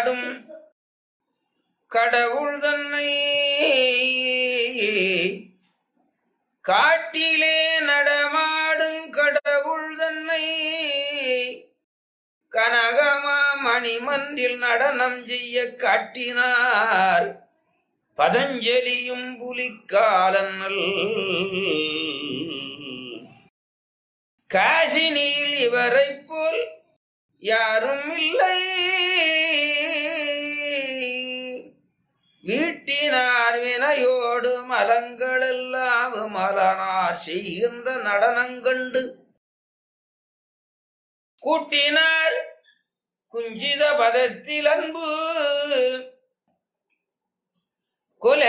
நடமாடும் கடவுள் தன்னை காட்டிலே நடமாடும் கடவுள் தன்னை கனகமா மணிமன்றில் நடனம் செய்ய காட்டினார் பதஞ்சலியும் புலிக்காலன்னல் காசினியில் இவரைப் போல் யாரும் இல்லை வீட்டினார் வினையோடு மலங்களெல்லாம் மலனார் செய்கின்ற நடனங்கண்டு கூட்டினார் குஞ்சித பதத்தில் அன்பு கொலை